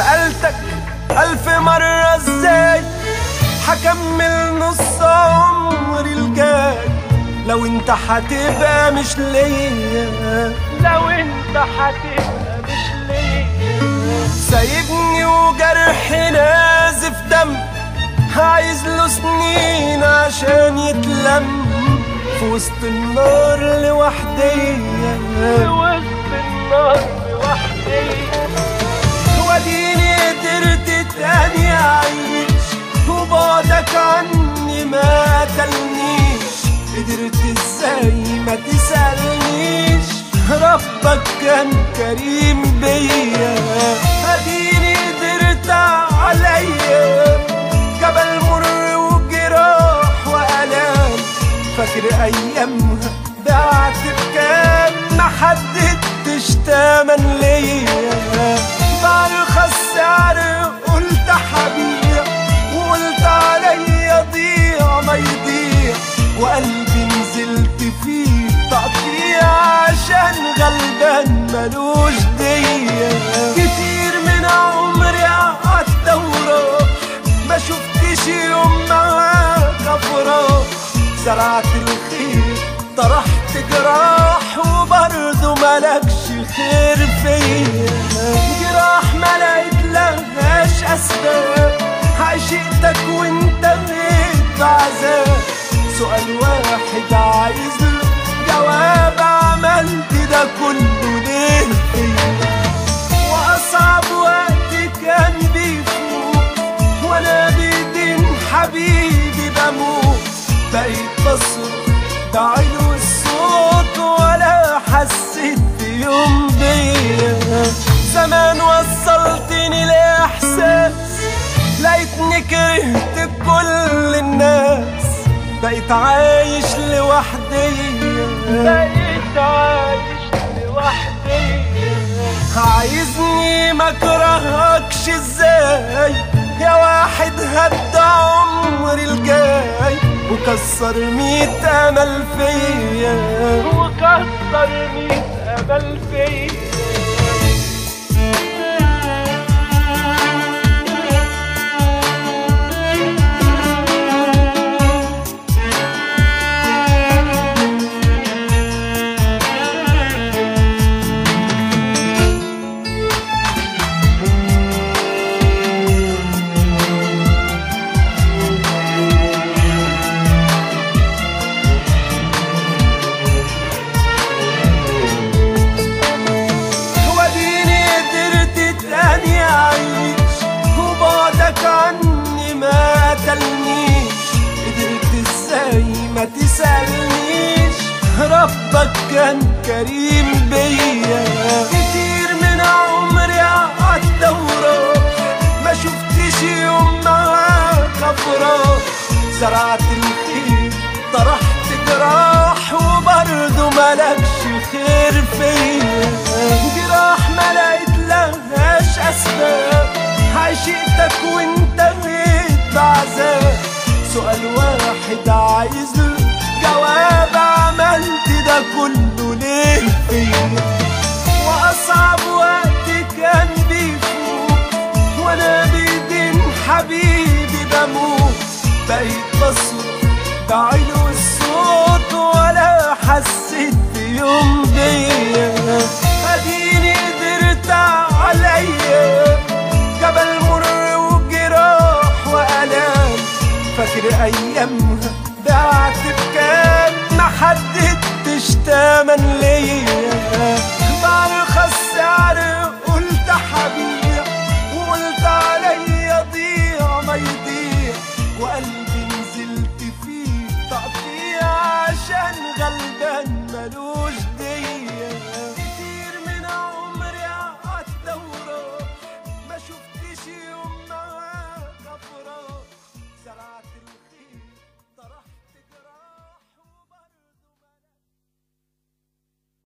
سألتك ألف مرة ازاي هكمل نص عمري الجاي لو انت هتبقى مش ليا لو انت هتبقى مش ليا سايبني وجرحي نازف دم عايز له سنين عشان يتلم في وسط النار لوحدي في وسط النار لوحدي وديني قدرت تاني اعيش وبعدك عني ما قتلنيش قدرت ازاي ما تسألنيش ربك كان كريم بيا اديني قدرت عليا جبل مر وجراح والام فاكر ايامها بعت بكام ما حددتش تمن ليا بارخص سعر قلت حبيع وقلت عليا ضيع ما يضيع وقلبي نزلت فيه تقطيع عشان غلبان ملوش دية كتير من عمري قعدت وراح ما شفتش يوم معاك افراح زرعت الخير طرحت جراح وبرضه ملكش خير فيا جراح ما لقيت لهاش اسباب عشقتك وانت بقيت بعذاب سؤال واحد عايز له جواب عملت ده كله ليه فيا واصعب وقت كان بيفوت وانا بايدين حبيبي بموت بقيت بصرخ بعلو الصوت ولا حسيت بيوم بيا زمان وصلتني لاحساس لقيتني كرهت كل الناس بقيت عايش لوحدي بقيت عايش لوحدي عايزني ما اكرهكش ازاي يا واحد هدى عمري الجاي وكسر ميت امل فيا وكسر ميت امل فيا وديني قدرت تاني اعيش وبعدك عني ما قتلنيش قدرت ازاي ما تسألنيش ربك كان كريم بيا كتير من عمري قعدت وراح ما شفتش يوم معاك افراح زرعت الخير طرحت جراح وبرضه ملكش خير فيا جراح ما لقيت لهاش اسباب عشقتك وانت بقيت بعذاب سؤال واحد عايز له جواب عملت ده كله ليه فيا واصعب وقت كان بيفوت وانا بايدين حبيبي بموت بقيت بصرخ بعلو الصوت ولا حسيت بيوم بيا اديني قدرت عليا جبل مر وجراح والام فاكر ايامها بعت بكام ما حددتش تمن ليا بارخص سعر